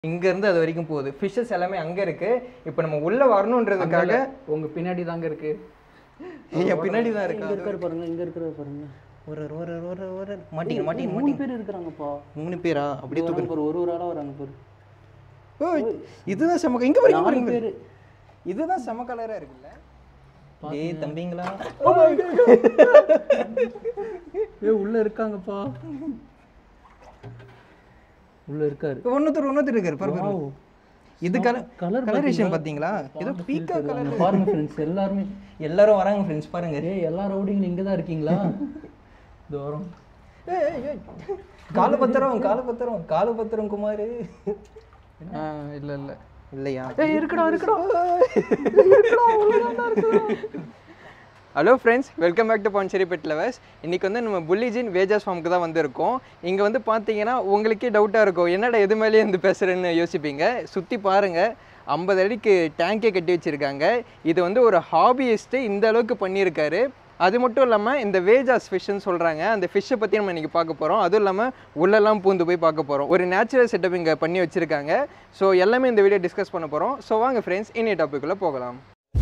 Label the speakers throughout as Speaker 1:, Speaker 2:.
Speaker 1: இங்க இருந்து அது வரைக்கும் போகுது ஃபிஷ்ஷஸ் எல்லாமே அங்க இருக்கு இப்போ நம்ம உள்ள வரணுன்றதுக்காக
Speaker 2: உங்க பின்னாடி தாங்க இருக்கு
Speaker 1: என் பின்னாடி தான் இருக்கா
Speaker 2: இங்க இருக்கிற பாருங்க இங்க இருக்கிற பாருங்க
Speaker 1: ஒரு ஒரு ஒரு ஒரு மாட்டிங்க மாட்டிங்க
Speaker 2: மூணு பேர் இருக்கிறாங்கப்பா
Speaker 1: மூணு பேரா அப்படியே
Speaker 2: வராங்க பாரு ஒரு ஒரு ஆளா வராங்க பாரு
Speaker 1: ஓய் இதுதான் செம இங்க பாருங்க
Speaker 2: நாலு
Speaker 1: பாருங்க
Speaker 2: பேரு
Speaker 1: இதுதான் செம கலரா இருக்குல்ல டேய் தம்பிங்களா
Speaker 2: ஏ உள்ள இருக்காங்கப்பா உள்ள இருக்காரு
Speaker 1: ஒன்னொருத்தர் ஒன்னொருத்தர் இருக்காரு பாருங்க
Speaker 2: Wow.
Speaker 1: இது கலர்
Speaker 2: கலர்
Speaker 1: கலரேஷன் பாத்தீங்களா ஏதோ பீக்கா கலர்
Speaker 2: பாருங்க ஃப்ரெண்ட்ஸ் எல்லாருமே
Speaker 1: எல்லாரும் வராங்க ஃப்ரெண்ட்ஸ் பாருங்க
Speaker 2: ஏய் எல்லா ரவுடிங்களும் இங்க தான் இருக்கீங்களா தூரம்
Speaker 1: ஏய், ஏய், ஏய். காலபத்திரம் காலபத்திரம் காலபத்திரம் குமார்
Speaker 2: இல்ல இல்ல
Speaker 1: இல்லையா
Speaker 2: ஏய் இருக்கடா இருக்கடா
Speaker 1: hello friends welcome back to Pondicherry pet lovers இன்றைக்கி வந்து நம்ம புல்லிஜின் வேஜாஸ் ஃபார்முக்கு தான் வந்திருக்கோம் இங்கே வந்து பார்த்தீங்கன்னா உங்களுக்கே டவுட்டாக இருக்கும் என்னடா எது மேலேயே வந்து பேசுகிறேன்னு யோசிப்பீங்க சுற்றி பாருங்கள் ஐம்பது அடிக்கு டேங்கே கட்டி வச்சுருக்காங்க இது வந்து ஒரு ஹாபியிஸ்ட்டு இந்த அளவுக்கு பண்ணியிருக்காரு அது மட்டும் இல்லாமல் இந்த வேஜாஸ் ஃபிஷ்ஷுன்னு சொல்கிறாங்க அந்த ஃபிஷ்ஷை பற்றி நம்ம இன்றைக்கி பார்க்க போகிறோம் அதுவும் இல்லாமல் உள்ளெல்லாம் பூந்து போய் பார்க்க போகிறோம் ஒரு நேச்சுரல் செட்டப் இங்கே பண்ணி வச்சுருக்காங்க ஸோ எல்லாமே இந்த வீடியோ டிஸ்கஸ் பண்ண போகிறோம் ஸோ வாங்க ஃப்ரெண்ட்ஸ் இன்னைய டாபிக்குள்ளே போகலாம்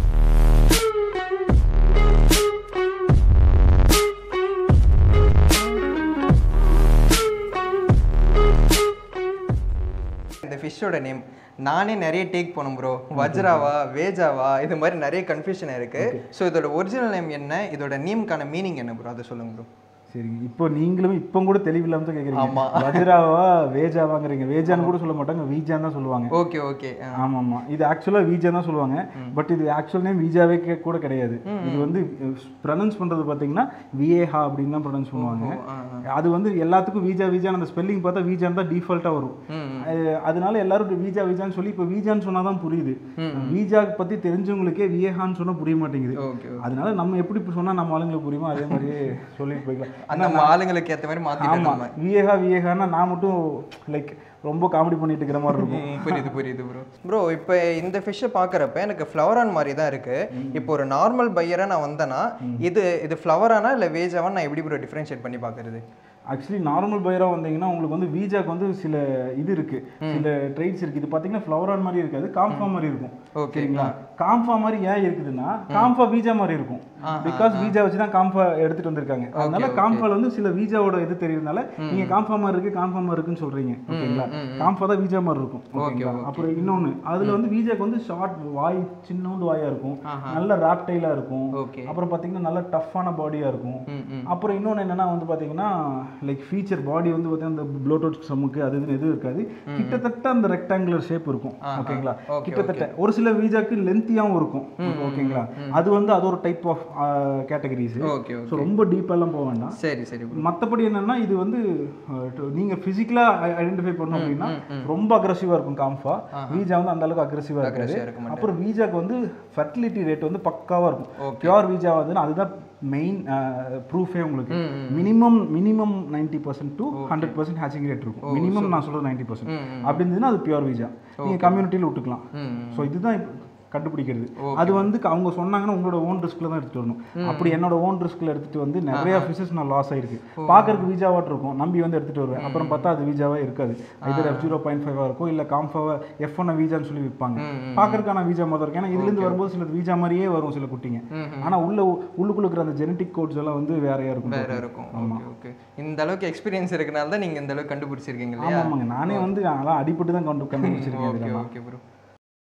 Speaker 1: இந்த ஃபிஷ்ஷோட நேம் நானே நிறைய டேக் பண்ணோம் ப்ரோ வஜ்ராவா வேஜாவா இது மாதிரி நிறைய கன்ஃபியூஷன் இருக்கு ஸோ இதோட ஒரிஜினல் நேம் என்ன இதோட நேம்க்கான மீனிங் என்ன ப்ரோ அதை சொல்லுங்க ப்ரோ
Speaker 3: சரிங்க இப்போ நீங்களும் இப்போ கூட தெளிவில்லாம தான் கேட்குறீங்க
Speaker 1: ஆமா.
Speaker 3: வஜ்ராவா வேஜாவாங்கிறீங்க வேஜான்னு கூட சொல்ல மாட்டாங்க வீஜான்னு தான் சொல்லுவாங்க
Speaker 1: ஓகே ஓகே
Speaker 3: ஆமா ஆமா இது ஆக்சுவலா வீஜா தான் சொல்லுவாங்க பட் இது ஆக்சுவல் நேம் வீஜாவே கே- கூட கிடையாது இது வந்து ப்ரொனவுன்ஸ் பண்றது பாத்தீங்கன்னா விஏஹா அப்படின்னு தான் ப்ரொனவுன்ஸ் பண்ணுவாங்க அது வந்து எல்லாத்துக்கும் வீஜா வீஜான்னு அந்த ஸ்பெல்லிங் பார்த்தா வீஜான்னு தான் டிஃபால்ட்டா வரும் அஹ் அதனால எல்லாரும் வீஜா வீஜான்னு சொல்லி இப்போ வீஜான்னு சொன்னா தான் புரியுது வீஜா பத்தி தெரிஞ்சவங்களுக்கே விஏஹான்னு சொன்னா புரிய மாட்டேங்குது
Speaker 1: ஓகே
Speaker 3: அதனால நம்ம எப்படி இப்ப சொன்னா நம்ம ஆளுங்களுக்கு புரியுமோ அதே மாதிரியே சொல்லிட்டு போய்க்கலாம்
Speaker 1: அந்த நம்ம ஆளுங்களுக்கு ஏற்ற மாதிரி மாற்றிட்டோம்
Speaker 3: ஆமா
Speaker 1: நம்ம
Speaker 3: விஏஹா விஏஹான்னா நான் மட்டும் லைக் ரொம்ப காமெடி பண்ணிட்டு இருக்கிற மாதிரி இருக்கும்
Speaker 1: ம், புரியுது புரியுது ப்ரோ ப்ரோ இப்போ இந்த ஃபிஷ்ஷை பார்க்குறப்ப எனக்கு ஃப்ளவரான் மாதிரி தான் இருக்கு இப்போ ஒரு நார்மல் பையராக நான் வந்தேன்னா இது இது ஃப்ளவரானா இல்லை வேஜாவா நான் எப்படி ப்ரோ டிஃப்ரென்ஷியேட் பண்ணி பார்க்கறது
Speaker 3: ஆக்சுவலி நார்மல் பையரா வந்தீங்கன்னா உங்களுக்கு வந்து வீஜாக்கு வந்து சில இது இருக்கு சில ட்ரைட்ஸ் இருக்கு இது பாத்தீங்கன்னா ஃப்ளவரான் மாதிரி இருக்காது காம்ஃபா மாதிரி இருக்கும்
Speaker 1: ஓகே
Speaker 3: சரிங்களா காம்ஃபா மாதிரி ஏன் இருக்குதுன்னா காம்ஃபா வீஜா மாதிரி இருக்கும் பிகாஸ் வீஜா வச்சு தான் காம்ஃபா எடுத்துட்டு வந்திருக்காங்க அதனால காம்ஃபால வந்து சில வீஜாவோட இது தெரியறதுனால நீங்க காம்ஃபா மாதிரி இருக்கு காம்ஃபா மாதிரி இருக்குன்னு சொல்றீங்க ஓகேங்களா காம்ஃபா தான் வீஜா மாதிரி இருக்கும் ஓகேங்களா அப்புறம் இன்னொன்னு அதுல வந்து வீஜாக்கு வந்து ஷார்ட் வாய் சின்னோண்டு வாயா இருக்கும் நல்ல ராப்டைலா இருக்கும்
Speaker 1: ஓகே
Speaker 3: அப்புறம் பாத்தீங்கன்னா நல்ல டஃப்பான பாடியா இருக்கும்
Speaker 1: ம் ம்
Speaker 3: அப்புறம் இன்னொன்று என்னன்னா வந்து பார்த்தீங்கன்னா லைக் ஃபீச்சர் பாடி வந்து பார்த்தீங்கன்னா அந்த ப்ளோட்டோட் சமுக்கு அது இதுன்னு எதுவும் இருக்காது கிட்டத்தட்ட அந்த ரெக்டாங்குலர் ஷேப் இருக்கும் ஓகேங்களா
Speaker 1: Okay,
Speaker 3: கிட்டத்தட்ட ஒரு சில வீஜாக்கு லென்த்தியாகவும் இருக்கும் ஓகேங்களா அது வந்து அது ஒரு type of categories
Speaker 1: okay
Speaker 3: so ரொம்ப டீப்பெல்லாம் போக வேண்டாம்
Speaker 1: சரி சரி bro.
Speaker 3: மற்றபடி என்னன்னா இது வந்து அஹ், to- நீங்க பிசிக்கலா ஐடென்டிஃபை பண்ணோம் அப்படின்னா ரொம்ப அக்ரஸிவா இருக்கும் காம்ஃபா வீஜா வந்து அந்த அளவுக்கு அக்ரஸிவா இருக்காது
Speaker 1: Aggressive இருக்க மாட்டாரு.
Speaker 3: அப்புறம் வீஜாக்கு வந்து ஃபர்டிலிட்டி ரேட் வந்து பக்காவா இருக்கும் பியூர் வீஜா வந்து அதுதான் மெயின் ப்ரூஃபே உங்களுக்கு minimum minimum ninety percent to hundred percent hatching rate இருக்கும் மினிமம் நான் சொல்றது நைன்டி பர்சன்ட் அப்படி இருந்ததுன்னா அது பியூர் வீஜா நீங்க கம்யூனிட்டியில் விட்டுக்கலாம்
Speaker 1: ம்
Speaker 3: ஸோ இதுதான் இப்ப கண்டுபிடிக்கிறது அது வந்து அவங்க சொன்னாங்கன்னா உங்களோட ஓன் ரிஸ்க்ல தான் எடுத்துட்டு வரணும் அப்படி என்னோட ஓன் ரிஸ்க்ல எடுத்துட்டு வந்து நிறைய ஃபிஷஸ் நான் லாஸ் ஆயிருக்கு பார்க்கறதுக்கு வீஜாவாட் இருக்கும் நம்பி வந்து எடுத்துட்டு வருவேன் அப்புறம் பார்த்தா அது வீஜாவா இருக்காது இதர் எஃப் ஜீரோ பாயிண்ட் ஃபைவா இருக்கும் இல்ல காம்ஃபாவா எஃப் ஒன் வீஜான்னு சொல்லி விற்பாங்க பார்க்கறதுக்கான வீஜா மாதிரி இருக்கும் ஏன்னா இதுல இருந்து வரும்போது சில வீஜா மாதிரியே வரும் சில குட்டிங்க ஆனா உள்ள உள்ளுக்குள்ள இருக்கிற அந்த ஜெனட்டிக் கோட்ஸ் எல்லாம் வந்து வேறையா இருக்கும்
Speaker 1: வேற இருக்கும் ஓகே ஓகே இந்த அளவுக்கு எக்ஸ்பீரியன்ஸ் இருக்கனால தான் நீங்க இந்த அளவுக்கு கண்டுபிடிச்சிருக்கீங்க இல்லையா
Speaker 3: ஆமா ஆமாங்க நானே வந்து அதெல்லாம் அடிபட்டு தான் கண்டு கண்டுபிடிச்சிருக்கேன்
Speaker 1: ஓகே
Speaker 3: இதெல்லாம்
Speaker 1: ஓகே ப்ரோ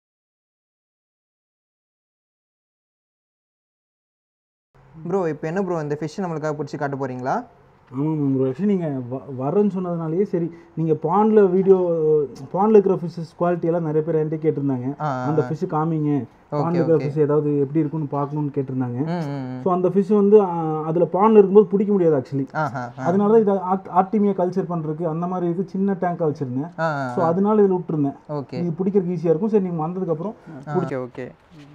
Speaker 1: ப்ரோ இப்போ என்ன ப்ரோ இந்த ஃபிஷ் நம்மளுக்காக பிடிச்சி காட்ட போறீங்களா
Speaker 3: ஆமாம் ப்ரோ ஆக்சுவலி நீங்கள் வ வரேன்னு சொன்னதுனாலேயே சரி நீங்கள் பாண்டில் வீடியோ பாண்டில் இருக்கிற ஃபிஷ்ஷஸ் குவாலிட்டி எல்லாம் நிறைய பேர் என்கிட்ட கேட்டிருந்தாங்க
Speaker 1: ஆ,
Speaker 3: அந்த ஃபிஷ் காமிங்க பாண்டில் இருக்கிற ஃபிஷ் ஏதாவது எப்படி இருக்குன்னு பார்க்கணும்னு கேட்டிருந்தாங்க
Speaker 1: ம் ம்
Speaker 3: ஸோ அந்த ஃபிஷ் வந்து அதில் பாண்டில் இருக்கும்போது பிடிக்க முடியாது ஆக்சுவலி
Speaker 1: ஆஹா
Speaker 3: அதனால தான் இதை ஆர்டிமியா கல்ச்சர் பண்ணுறதுக்கு அந்த மாதிரி இது சின்ன டேங்காக வச்சுருந்தேன்
Speaker 1: ஆ
Speaker 3: ஸோ அதனால இதில் விட்டுருந்தேன்
Speaker 1: ஓகே
Speaker 3: இது பிடிக்கிறதுக்கு ஈஸியாக இருக்கும் சரி நீங்கள் வந்ததுக்கப்புறம்
Speaker 1: ஓகே ஓகே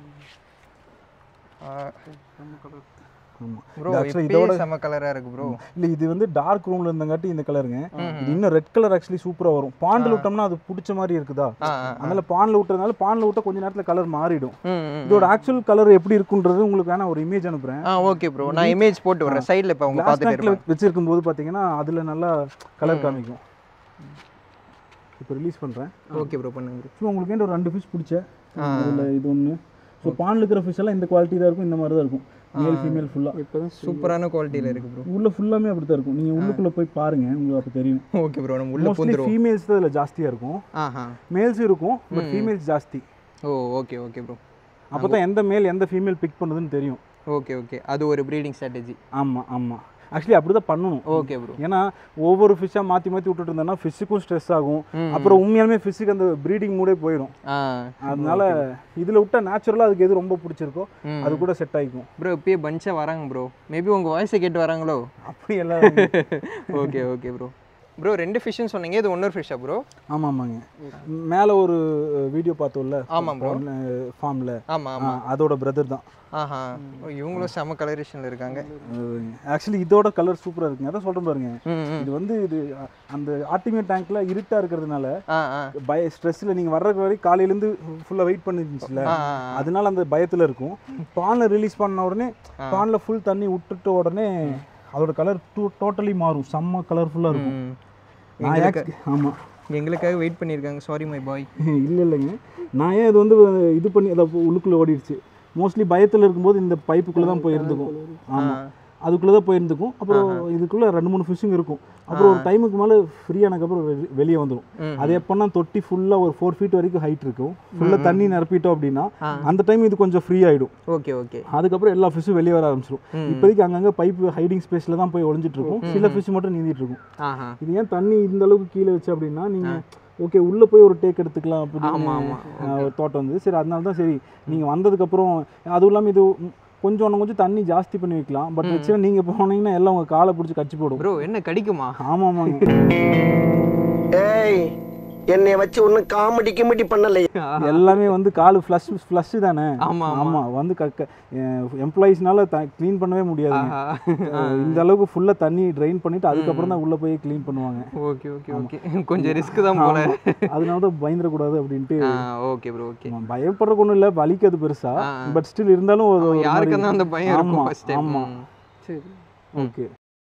Speaker 3: ஆமாம்
Speaker 1: ப்ரோ
Speaker 3: actually
Speaker 1: இதோட செம கலரா இருக்கு ப்ரோ
Speaker 3: இல்லை இது வந்து டார்க் ரூமில் இருந்தங்காட்டி இந்த கலருங்க இது இன்னும் ரெட் கலர் ஆக்சுவலி சூப்பராக வரும் பாண்டில் விட்டோம்னா அது பிடிச்ச மாதிரி இருக்குதா
Speaker 1: ஆ ஆ
Speaker 3: அதனால பானில் விட்டுறதுனால பானில் விட்டா கொஞ்ச நேரத்தில் கலர் மாறிடும்
Speaker 1: ம் ம்
Speaker 3: இதோட ஆக்சுவல் கலர் எப்படி இருக்குன்றது உங்களுக்கு வேணா ஒரு இமேஜ் அனுப்புறேன்
Speaker 1: ஆ ஓகே ப்ரோ நான் இமேஜ் போட்டு வரேன் சைடில் இப்போ அவங்க
Speaker 3: கிளாஸ்
Speaker 1: பார்த்துட்டு
Speaker 3: டேங்க்ல
Speaker 1: இருப்பாங்க
Speaker 3: வச்சிருக்கும் போது பார்த்தீங்கன்னா அதில் நல்லா கலர் காமிக்கும் இப்போ ரிலீஸ் பண்ணுறேன்
Speaker 1: ஓகே ப்ரோ பண்ணுங்க bro.
Speaker 3: ஸோ உங்களுக்கு வேண்ட ஒரு ரெண்டு ஃபிஷ் பிடிச்சேன் அதில் இது ஒன்று ஸோ பானில் இருக்கிற ஃபிஷ் எல்லாம் இந்த குவாலிட்டி தான் இருக்கும் இந்த மாதிரி தான் இருக்கும் மேல் ஃபீமேல் ஃபுல்லாக
Speaker 1: இப்போ தான் சூப்பரான குவாலிட்டியில் இருக்கு ப்ரோ
Speaker 3: உள்ள ஃபுல்லாமே அப்படி தான் இருக்கும் நீங்கள் உள்ளுக்குள்ளே போய் பாருங்கள் உங்களுக்கு அப்போ தெரியும்
Speaker 1: ஓகே ப்ரோ நம்ம உள்ள
Speaker 3: மோஸ்ட்லி
Speaker 1: பூந்துரும்
Speaker 3: ஃபீமேல்ஸ் தான் இதில் ஜாஸ்தியாக இருக்கும்
Speaker 1: ஆஹா
Speaker 3: மேல்ஸும் இருக்கும் பட் ஃபீமேல்ஸ் ஜாஸ்தி
Speaker 1: ஓ ஓகே ஓகே ப்ரோ
Speaker 3: அப்போ தான் எந்த மேல் எந்த ஃபீமேல் பிக் பண்ணுதுன்னு தெரியும்
Speaker 1: ஓகே ஓகே அது ஒரு ப்ரீடிங் ஸ்ட்ராட்டஜி
Speaker 3: ஆமாம் ஆமாம் ஆக்சுவலி அப்படி தான் பண்ணணும்
Speaker 1: ஓகே ப்ரோ
Speaker 3: ஏன்னா ஒவ்வொரு ஃபிஷ்ஷாக மாற்றி மாற்றி விட்டுட்டு இருந்தோம்னா ஃபிஷ்ஷுக்கும் ஸ்ட்ரெஸ் ஆகும் அப்புறம் உண்மையாலுமே ஃபிஷ்ஷுக்கு அந்த ப்ரீடிங் மூடே போயிடும்
Speaker 1: ஆ
Speaker 3: அதனால இதில் விட்டா நேச்சுரலாக அதுக்கு எது ரொம்ப பிடிச்சிருக்கோ
Speaker 1: ம்.
Speaker 3: அது கூட செட் ஆகிக்கும்
Speaker 1: ப்ரோ இப்பயே பஞ்சாக வராங்க ப்ரோ மேபி உங்கள் வாய்ஸை கேட்டு வராங்களோ
Speaker 3: அப்படி எல்லாம்
Speaker 1: ஓகே ஓகே ப்ரோ ப்ரோ ரெண்டு ஃபிஷ்ஷுன்னு சொன்னீங்க இது இன்னொரு ஃபிஷ்ஷா ப்ரோ
Speaker 3: ஆமாம் ஆமாங்க மேலே ஒரு வீடியோ பார்த்தோம்ல
Speaker 1: ஆமாம் ப்ரோ
Speaker 3: ஃபார்மில்
Speaker 1: ஆமாம் ஆமாம்
Speaker 3: அதோட பிரதர் தான்
Speaker 1: ஆஹா ஓ, இவங்களும் செம கலரேஷனில் இருக்காங்க
Speaker 3: ஆக்சுவலி இதோட கலர் சூப்பராக இருக்குங்க அதான் சொல்கிறேன் பாருங்க
Speaker 1: ம் ம்
Speaker 3: இது வந்து இது அ- அந்த ஆர்டிமேட் டேங்க்ல இருட்டாக இருக்கிறதுனால
Speaker 1: ஆ ஆ
Speaker 3: பய ஸ்ட்ரெஸ்ஸில் நீங்கள் வர்றதுக்கு வரை காலையிலேருந்து ஃபுல்லாக வெயிட் பண்ணிருந்துச்சுல
Speaker 1: ஆ ஆ, ஆ.
Speaker 3: அதனால அந்த பயத்தில் இருக்கும் பானில் ரிலீஸ் பண்ண உடனே பானில் ஃபுல் தண்ணி விட்டுட்ட உடனே அதோட கலர் டூ டோட்டலி மாறும் செம்ம கலர்ஃபுல்லாக இருக்கும்
Speaker 1: ம்.
Speaker 3: நான் ஆக்சுவலி ஆமாம்
Speaker 1: எங்களுக்காக வெயிட் பண்ணியிருக்காங்க சாரி மை பாய்
Speaker 3: இல்லை இல்லைங்க நான் ஏன் இது வந்து இது பண்ணி அதை உள்ளுக்குள்ளே ஓடிடுச்சு மோஸ்ட்லி பயத்தில் இருக்கும்போது இந்த பைப்புக்குள்ளே தான் போய் இருந்துக்கும் ஆமாம் அதுக்குள்ளே தான் போய் இருந்துக்கும் அப்புறம் இதுக்குள்ளே ரெண்டு மூணு ஃபிஷ்ஷுங்க இருக்கும் அப்புறம் ஒரு டைமுக்கு மேலே ஃப்ரீயானதுக்கப்புறம் வெ- வெளியே வந்துடும்
Speaker 1: ம்.
Speaker 3: அது எப்போன்னா தொட்டி ஃபுல்லாக ஒரு ஃபோர் ஃபீட் வரைக்கும் ஹைட் இருக்கும் ஃபுல்லாக தண்ணி நிரப்பிட்டோம் அப்படின்னா அந்த டைம் இது கொஞ்சம் ஃப்ரீ ஆகிடும்
Speaker 1: ஓகே ஓகே
Speaker 3: அதுக்கப்புறம் எல்லா ஃபிஷ்ஷும் வெளியே வர ஆரம்பிச்சிடும் இப்போதைக்கு அங்கங்கே பைப் ஹைடிங் ஸ்பேஸில் தான் போய் ஒளிஞ்சிட்டு இருக்கும் சில ஃபிஷ் மட்டும் நீந்திட்டு இருக்கும்
Speaker 1: ஆஹா
Speaker 3: இது ஏன் தண்ணி இந்த அளவுக்கு கீழே வச்சு அப்படின்னா நீங்கள் ஓகே உள்ளே போய் ஒரு டேக் எடுத்துக்கலாம் அப்படின்னு
Speaker 1: ஆமா, ஆமா.
Speaker 3: ஆஹ், ஒரு தோட்டம் வந்தது சரி அதனால தான் சரி நீங்கள் வந்ததுக்கப்புறம் அதுவும் இல்லாமல் இது ம், கொஞ்சம் இன்னும் கொஞ்சம் தண்ணி ஜாஸ்தி பண்ணி வைக்கலாம் பட் வச்சுன்னா நீங்கள் போனீங்கன்னா எல்லாம் உங்கள் காலை பிடிச்சி கச்சி போடும்
Speaker 1: ப்ரோ என்ன கடிக்குமா
Speaker 3: ஆமாம் ஆமாங்க
Speaker 4: ஏய் என்னைய வச்சு ஒன்னும் காமெடி கிமெடி பண்ணலையே
Speaker 3: எல்லாமே வந்து காலு ஃப்ளஷ் ஃப்ளஷ் தானே
Speaker 1: ஆமா,
Speaker 3: ஆமாம் வந்து எம்ப்ளாயீஸ்னால த க்ளீன் பண்ணவே முடியாதுங்க
Speaker 1: ஆஹா
Speaker 3: அஹ், இந்த அளவுக்கு ஃபுல்லாக தண்ணி ட்ரைன் பண்ணிட்டு அதுக்கப்புறம் தான் உள்ளே போய் க்ளீன் பண்ணுவாங்க
Speaker 1: ஓகே ஓகே ஓகே கொஞ்சம் ரிஸ்க் தான் போல
Speaker 3: அதனால தான் பயந்துடக்கூடாது அப்படின்ட்டு
Speaker 1: ஆ ஓகே ப்ரோ ஓகே
Speaker 3: ஆமா, பயப்படுறதுக்கு ஒன்றும் இல்லை வலிக்காது பெருசா
Speaker 1: ஆ.
Speaker 3: பட் ஸ்டில் இருந்தாலும் ஒரு ஒரு
Speaker 1: யாருக்கு
Speaker 3: மாதிரி-
Speaker 1: தான் அந்த பயம் இருக்கும்
Speaker 3: ஆமா,
Speaker 1: ஃபர்ஸ்ட் டைம்
Speaker 3: ஆமா.
Speaker 1: சரி
Speaker 3: ஓகே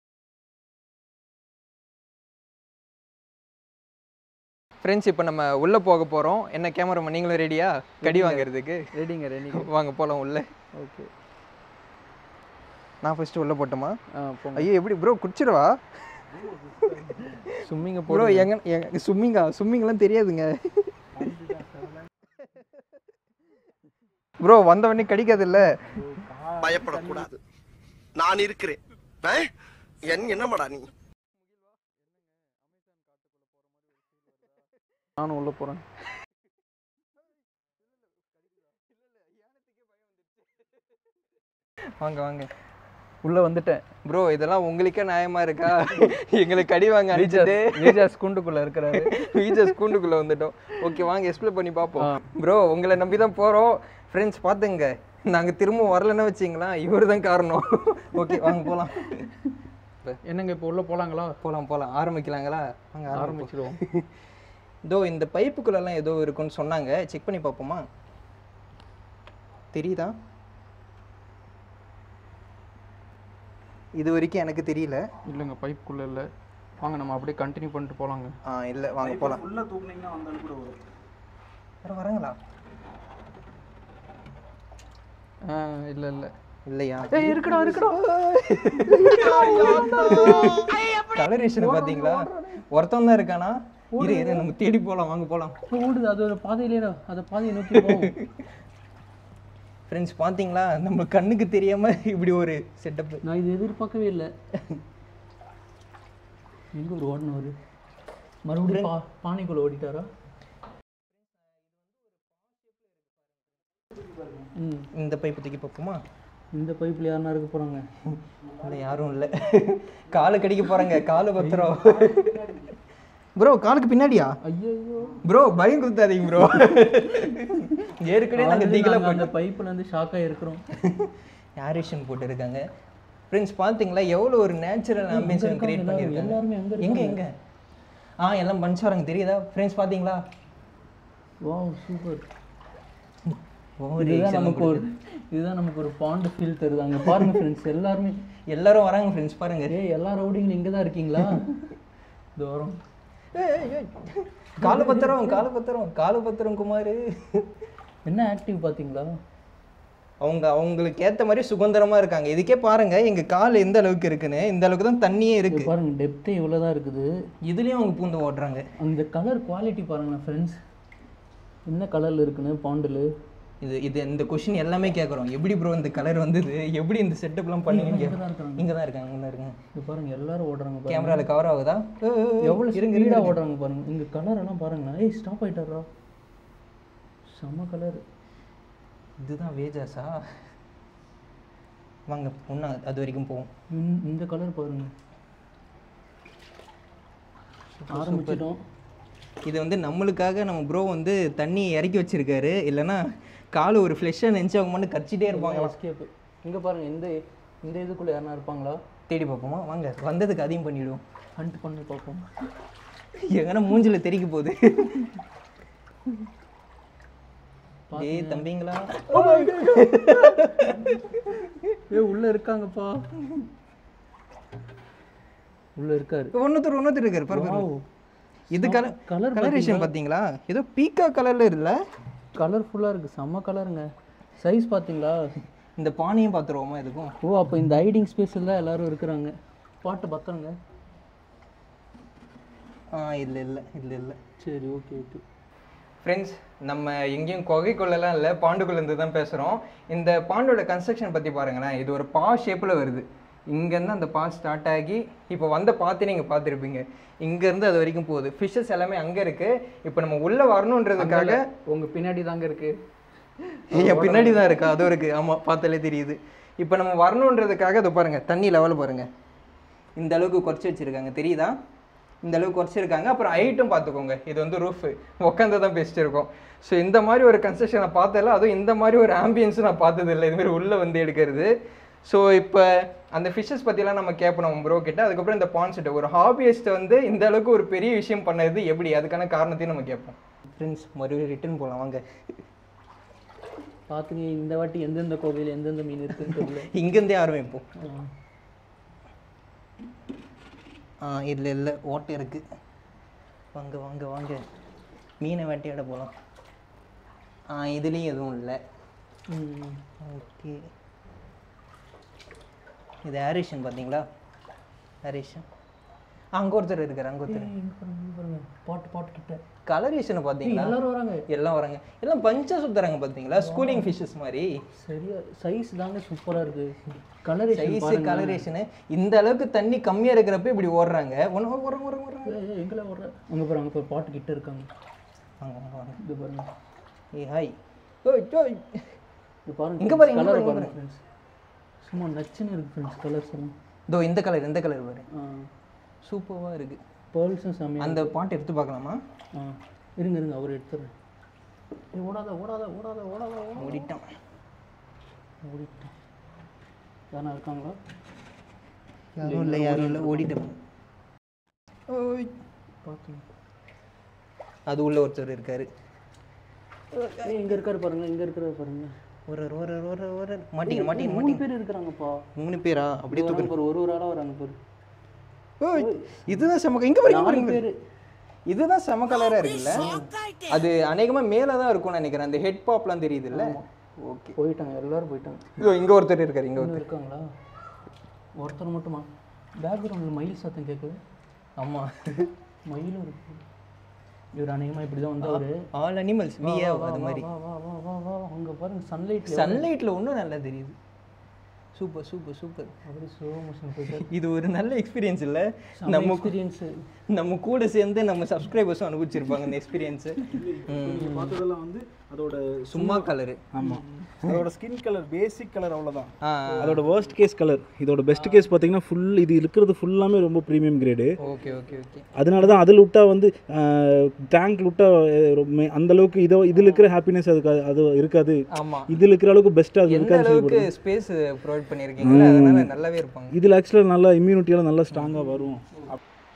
Speaker 1: ஃப்ரெண்ட்ஸ் இப்போ நம்ம உள்ளே போக போகிறோம் என்ன கேமரா நீங்களும் ரெடியா கடி வாங்குறதுக்கு
Speaker 2: ரெடிங்க ரெடிங்க
Speaker 1: வாங்க போகலாம் உள்ள
Speaker 2: ஓகே
Speaker 1: நான் ஃபர்ஸ்ட் உள்ள போட்டோமா
Speaker 2: ஆ போங்க
Speaker 1: ஐயோ எப்படி ப்ரோ குடிச்சிடவா
Speaker 2: ஸ்விம்மிங்கை
Speaker 1: ப்ரோ
Speaker 2: போடுங்க
Speaker 1: எங்க எங்க ஸ்விம்மிங்கா ஸ்விம்மிங்லாம் தெரியாதுங்க ப்ரோ வந்தவொடனே கடிக்காது இல்ல
Speaker 4: பயப்படக்கூடாது நான் இருக்கிறேன் ஆ? என் என்னமாடா நீ
Speaker 2: நானும் உள்ளே போகிறேன்
Speaker 1: வாங்க வாங்க
Speaker 2: உள்ளே வந்துட்டேன்
Speaker 1: ப்ரோ இதெல்லாம் உங்களுக்கே நியாயமா இருக்கா எங்களுக்கு கடி வாங்க அடிச்சுட்டு
Speaker 2: வீஜாஸ் கூண்டுக்குள்ளே இருக்கிறாரு
Speaker 1: வீஜஸ் கூண்டுக்குள்ள வந்துட்டோம் ஓகே வாங்க எக்ஸ்ப்ளோர் பண்ணி பார்ப்போம் ப்ரோ உங்களை நம்பி தான் போறோம் ஃப்ரெண்ட்ஸ் பார்த்துங்க நாங்க திரும்ப வரலன்னு வச்சிங்களா இவர் தான் காரணம் ஓகே வாங்க போலாம்
Speaker 2: என்னங்க இப்போ உள்ளே போகலாங்களா
Speaker 1: போலாம் போலாம் ஆரம்பிக்கலாங்களா வாங்க ஆரம்பிச்சிடும்
Speaker 2: ஆரம்பிச்சிடுவோம்
Speaker 1: இதோ இந்த பைப்புக்குள்ளெல்லாம் ஏதோ இருக்குன்னு சொன்னாங்க செக் பண்ணி பார்ப்போமா தெரியுதா இது வரைக்கும் எனக்கு தெரியல
Speaker 2: இல்லைங்க பைப்புக்குள்ளே இல்லை வாங்க நம்ம அப்படியே கண்டினியூ பண்ணிட்டு போகலாங்க
Speaker 1: ஆ இல்லை வாங்க போகலாம்
Speaker 3: ஃபுல்லாக தூக்குனீங்கன்னா வந்தாலும் கூட வரும்
Speaker 1: வர வரங்களா
Speaker 2: ஆ இல்லை இல்லை
Speaker 1: இல்லையா
Speaker 2: ஏய் இருக்குடா இருக்குடா
Speaker 1: கலரேஷன் பாத்தீங்களா ஒருத்தன் தான் இருக்கானா இரு இரு நம்ம தேடி போலாம் வாங்க போலாம்
Speaker 2: ஓடுது அது ஒரு பாதையிலே அதை பாதையை நோக்கி போகும்
Speaker 1: ஃப்ரெண்ட்ஸ் பாத்தீங்களா நம்ம கண்ணுக்கு தெரியாம இப்படி ஒரு செட்டப்
Speaker 2: நான் இது எதிர்பார்க்கவே இல்லை எங்க ஒரு ஓடினவர் மறுபடியும் பா பானைக்குள்ள ஓடிட்டாரா ம்
Speaker 1: இந்த பைப்பு தூக்கி பார்ப்போமா
Speaker 2: இந்த பைப்பில் யாருனா இருக்க போகிறாங்க
Speaker 1: இல்லை யாரும் இல்லை காலு கடிக்க போறாங்க காலு பத்திரம் ப்ரோ காலுக்கு பின்னாடியா
Speaker 2: ஐயோ
Speaker 1: ப்ரோ பயம் கொடுத்தாதீங்க ப்ரோ ஏற்கனவே நாங்க திகில
Speaker 2: அந்த பைப்பில் இருந்து ஷாக்காக இருக்கிறோம்
Speaker 1: ஏரேஷன் போட்டுருக்காங்க ஃப்ரெண்ட்ஸ் பார்த்தீங்களா எவ்வளோ ஒரு நேச்சுரல் ஆம்பியன்ஸ் கிரியேட் பண்ணியிருக்காங்க
Speaker 2: எல்லாருமே எங்க
Speaker 1: எங்க எங்க ஆ எல்லாம் பஞ்சாரங்க தெரியுதா ஃப்ரெண்ட்ஸ் பார்த்தீங்களா
Speaker 2: வாவ் சூப்பர்
Speaker 1: ஒரு
Speaker 2: இதுதான் நமக்கு ஒரு இதுதான் நமக்கு ஒரு பாண்ட் ஃபீல் தருது அங்கே பாருங்க ஃப்ரெண்ட்ஸ் எல்லாருமே
Speaker 1: எல்லாரும் வராங்க ஃப்ரெண்ட்ஸ் பாருங்க
Speaker 2: ஏய் எல்லா ரவுடிங்களும் இங்கே தான் இருக்கீங்களா இது வரும்
Speaker 1: காலு பத்திரம் காலு பத்திரம் காலு பத்திரம் குமார்
Speaker 2: என்ன ஆக்டிவ் பார்த்தீங்களா
Speaker 1: அவங்க அவங்களுக்கு ஏத்த மாதிரி சுதந்திரமா இருக்காங்க இதுக்கே பாருங்க எங்க கால் எந்த அளவுக்கு இருக்குன்னு இந்த அளவுக்கு தான் தண்ணியே
Speaker 2: இது
Speaker 1: இருக்கு
Speaker 2: பாருங்க டெப்த்தே இவ்வளோ தான் இருக்குது
Speaker 1: இதுலயும் அவங்க பூந்து ஓடுறாங்க
Speaker 2: அந்த கலர் குவாலிட்டி பாருங்களேன் ஃப்ரெண்ட்ஸ் என்ன கலரில் இருக்குன்னு பாண்டில்
Speaker 1: இது இது இந்த கொஷின் எல்லாமே கேட்குறோம் எப்படி ப்ரோ இந்த கலர் வந்தது எப்படி இந்த செட்டப்லாம் பண்ணீங்க
Speaker 2: இங்க தான் இருக்காங்க.
Speaker 1: இங்கே தான் இருக்காங்க இங்கே தான் இருக்காங்க
Speaker 2: இது பாருங்க எல்லாரும் ஓடுறாங்க பாருங்க
Speaker 1: கேமரால கவர் ஆகுதா
Speaker 2: எவ்வளோ
Speaker 1: இருங்க
Speaker 2: ஸ்பீடாக ஓடுறாங்க பாருங்க இங்க கலர் எல்லாம் பாருங்க ஏய் ஸ்டாப் ஆயிட்டாரா செம கலர்
Speaker 1: இதுதான் வேஜாஸா வாங்க ஒன்றா அது வரைக்கும் போவோம்
Speaker 2: இந்த கலர் பாருங்க ஆரம்பிச்சிட்டோம்
Speaker 1: இது வந்து நம்மளுக்காக நம்ம ப்ரோ வந்து தண்ணி இறக்கி வச்சிருக்காரு இல்லைன்னா கால் ஒரு ஃப்ளெஷ்ஷாக நினச்சி அவங்க மட்டும் கடிச்சிட்டே இருப்பாங்க
Speaker 2: எஸ்கேப் இங்க பாருங்க இந்த இந்த இதுக்குள்ள யாரா இருப்பாங்களா
Speaker 1: தேடி பார்ப்போமா வாங்க வந்ததுக்கு அதையும் பண்ணிவிடுவோம்
Speaker 2: ஹண்ட் பண்ணி பார்ப்போம்
Speaker 1: எங்கன்னா மூஞ்சில தெறிக்க போகுது ஏய் தம்பிங்களா
Speaker 2: ஏ உள்ள இருக்காங்கப்பா உள்ள இருக்காரு
Speaker 1: ஒன்றுத்தர் ஒன்றுத்தர் இருக்காரு பாருங்க
Speaker 2: Wow.
Speaker 1: இது கலர்
Speaker 2: கலர்
Speaker 1: கலரேஷன் பார்த்தீங்களா ஏதோ பீக்கா கலர்ல இல்ல
Speaker 2: கலர்ஃபுல்லாக இருக்குது செம்ம கலருங்க சைஸ் பார்த்தீங்களா
Speaker 1: இந்த பானையும் பார்த்துருவோமா இதுக்கும்
Speaker 2: ஓ அப்போ இந்த ஹைடிங் ஸ்பேஸில் தான் எல்லாரும் இருக்கிறாங்க பாட்டு பத்திரங்க
Speaker 1: ஆ இல்லை இல்லை இல்லை இல்லை
Speaker 2: சரி ஓகே ஓகே
Speaker 1: ஃப்ரெண்ட்ஸ் நம்ம எங்கேயும் குகைக்குள்ளெல்லாம் இல்லை பாண்டுக்குள்ளேருந்து தான் பேசுகிறோம் இந்த பாண்டோட கன்ஸ்ட்ரக்ஷன் பற்றி பாருங்களேன் இது ஒரு பா ஷேப்பில் வருது இங்கேருந்து அந்த பா ஸ்டார்ட் ஆகி இப்போ வந்த பாத்து நீங்கள் பார்த்துருப்பீங்க இங்கேருந்து அது வரைக்கும் போகுது ஃபிஷ்ஷஸ் எல்லாமே அங்கே இருக்குது இப்போ நம்ம உள்ளே வரணுன்றதுக்காக
Speaker 2: உங்க பின்னாடி தாங்க இருக்கு
Speaker 1: என் பின்னாடி தான் இருக்கா அதுவும் இருக்குது ஆமாம் பார்த்தாலே தெரியுது இப்போ நம்ம வரணுன்றதுக்காக அதை பாருங்கள் தண்ணி லெவல் பாருங்கள் இந்த அளவுக்கு குறைச்சி வச்சுருக்காங்க தெரியுதா இந்த அளவுக்கு குறைச்சிருக்காங்க அப்புறம் ஹைட்டும் பார்த்துக்கோங்க இது வந்து ரூஃப் உட்காந்து தான் பேசிட்டு இருக்கோம் ஸோ இந்த மாதிரி ஒரு கன்ஸ்ட்ரக்ஷன் நான் பார்த்ததில்ல அதுவும் இந்த மாதிரி ஒரு ஆம்பியன்ஸும் நான் பார்த்ததில்லை இதுமாரி உள்ளே வந்து எடுக்கிறது ஸோ இப்போ அந்த ஃபிஷ்ஷஸ் பற்றிலாம் நம்ம கேட்போம் நம்ம ப்ரோ கிட்ட அதுக்கப்புறம் இந்த பான்செட் ஒரு ஹாபியஸ்ட்டை வந்து இந்த அளவுக்கு ஒரு பெரிய விஷயம் பண்ணது எப்படி அதுக்கான காரணத்தையும் நம்ம கேட்போம் ஃப்ரெண்ட்ஸ் மறுபடியும் ரிட்டர்ன் போகலாம் வாங்க
Speaker 2: பார்த்துங்க இந்த வாட்டி எந்தெந்த கோவில் எந்தெந்த மீன் இருக்குன்னு தெரியல
Speaker 1: இங்கேருந்தே ஆரம்பிப்போம்
Speaker 2: ஆ.
Speaker 1: ஆ இதில் இல்லை ஓட்டை இருக்குது வாங்க வாங்க வாங்க மீனை வேட்டையாட போகலாம் ஆ இதுலேயும் எதுவும் இல்லை
Speaker 2: ம்.
Speaker 1: ஓகே இது ஆரேஷன் பார்த்தீங்களா ஆரேஷன் அங்கே ஒருத்தர் இருக்கார் அங்கே ஒருத்தர்
Speaker 2: ஏய், இங்க பாருங்க, இங்க பாருங்க. பாட்டு பாட்டு கிட்ட
Speaker 1: கலரேஷனை பார்த்தீங்களா
Speaker 2: எல்லாரும் வராங்க
Speaker 1: எல்லாம் வராங்க எல்லாம் பஞ்சா சுத்துறாங்க பார்த்தீங்களா ஸ்கூலிங் ஃபிஷ்ஷஸ் மாதிரி
Speaker 2: சரியா சைஸ் தாங்க சூப்பரா இருக்கு கலரேஷன்
Speaker 1: சைஸு கலரேஷனு இந்த அளவுக்கு தண்ணி கம்மியாக இருக்கிறப்ப இப்படி ஓடுறாங்க ஒன்று ஓடுறாங்க ஓடுறாங்க ஓடுறாங்க
Speaker 2: எங்களை வர்ற அங்க பாருங்க அங்க பாரு, பாட்டு கிட்ட இருக்காங்க
Speaker 1: வாங்க வாங்க வாங்க
Speaker 2: இது பாருங்க
Speaker 1: ஏய் ஹாய் ஓய் ஓய்
Speaker 2: இது பாருங்க
Speaker 1: இங்க பாருங்க, இங்க
Speaker 2: கலர்
Speaker 1: பாருங்க,
Speaker 2: பாருங்க ஃப்ரெண்ட்ஸ் சும்மா நச்சுன்னு இருக்கு ஃப்ரெண்ட்ஸ் கலர்ஸ் எல்லாம்
Speaker 1: இதோ இந்த கலர் இந்த கலர் பாரு
Speaker 2: ஆ
Speaker 1: சூப்பராக இருக்கு
Speaker 2: பேர்ல்ஸும் செம்மையா
Speaker 1: அந்த பாட்டு எடுத்து பார்க்கலாமா
Speaker 2: ஆ இருங்க இருங்க அவர் எடுத்துறேன் ஏய் ஓடாத ஓடாத ஓடாத ஓடாத ஓடாத
Speaker 1: ஓடிட்டான்
Speaker 2: ஓடிட்டேன் யாரா இருக்காங்களா
Speaker 1: யாரும் இல்லை யாரும் இல்லை ஓடிட்டேன் ஓய்
Speaker 2: பார்த்துங்க
Speaker 1: அது உள்ள ஒருத்தர் இருக்காரு
Speaker 2: ஏய் இங்க இருக்காரு பாருங்க இங்க இருக்காரு பாருங்க
Speaker 1: ஒரு ஒரு ஒரு ஒரு மாட்டிங்க மாட்டிங்க
Speaker 2: மூணு பேர் இருக்கிறாங்கப்பா
Speaker 1: மூணு பேரா அப்படியே
Speaker 2: வராங்க பாரு ஒரு ஒரு ஆளா வராங்க பாரு
Speaker 1: ஓய் இதுதான் செம இங்க பாருங்க
Speaker 2: நாலு
Speaker 1: பாருங்க
Speaker 2: பேர்
Speaker 1: இதுதான் செம கலரா இருக்குல்ல அது அநேகமா மேல தான் இருக்கும்னு நினைக்கிறேன் அந்த ஹெட் பாப்லாம் தெரியுதுல்ல ஓகே
Speaker 2: போயிட்டாங்க எல்லாரும் போயிட்டாங்க
Speaker 1: இதோ இங்க ஒருத்தர் இருக்காரு இங்க
Speaker 2: இன்னும்
Speaker 1: ஒருத்தர்
Speaker 2: இருக்காங்களா ஒருத்தர் மட்டுமா பேக்ரவுண்டில் மயில் சத்தம் கேட்குது
Speaker 1: ஆமா
Speaker 2: மயிலும் இருக்கு இவர் அநேகமாக இப்படி தான் வந்தவர்
Speaker 1: ஆல் அனிமல்ஸ் வி ஹேவ் அது மாதிரி
Speaker 2: வா வா வா வா வா அங்கே பாருங்க சன்லைட்
Speaker 1: சன்லைட்ல இன்னும் நல்லா தெரியுது சூப்பர் சூப்பர் சூப்பர்
Speaker 2: அப்படி ஸ்லோ மோஷன் போயிட்டு
Speaker 1: இது ஒரு நல்ல எக்ஸ்பீரியன்ஸ் இல்ல
Speaker 2: நம்ம
Speaker 1: நம்ம
Speaker 2: எக்ஸ்பீரியன்ஸு
Speaker 1: நம்ம கூட சேர்ந்து நம்ம சப்ஸ்கிரைபர்ஸும் அனுபவிச்சிருப்பாங்க இந்த எக்ஸ்பீரியன்ஸ்
Speaker 3: நீங்க பார்த்ததெல்லாம் வந்து அதோட
Speaker 1: சும்மா கலரு
Speaker 3: ஆமா அதோட ஸ்கின் கலர் பேசிக் கலர் அவ்வளவுதான்
Speaker 1: ஆ
Speaker 3: அதோட worst கேஸ் கலர் இதோட பெஸ்ட் கேஸ் பார்த்தீங்கன்னா ஃபுல் இது இருக்கிறது ஃபுல்லாமே ரொம்ப premium grade
Speaker 1: okay okay okay
Speaker 3: அதனால தான் அதில் விட்டா வந்து டேங்க் விட்டா அஹ், ரொம்ப அந்த அளவுக்கு இதோ இதில் இருக்கிற ஹாப்பினஸ் அதுக்கு அது- அது இருக்காது
Speaker 1: ஆமா
Speaker 3: இதில் இருக்கிற அளவுக்கு பெஸ்ட்டாக அது
Speaker 1: எந்த
Speaker 3: இருக்காது
Speaker 1: அளவுக்கு ஸ்பேஸ் ப்ரொவைட் பண்ணியிருக்கீங்களோ அதனால நல்லாவே இருப்பாங்க
Speaker 3: இதில் ஆக்சுவலாக நல்லா இம்யூனிட்டியெல்லாம் நல்லா ஸ்ட்ராங்காக வரும்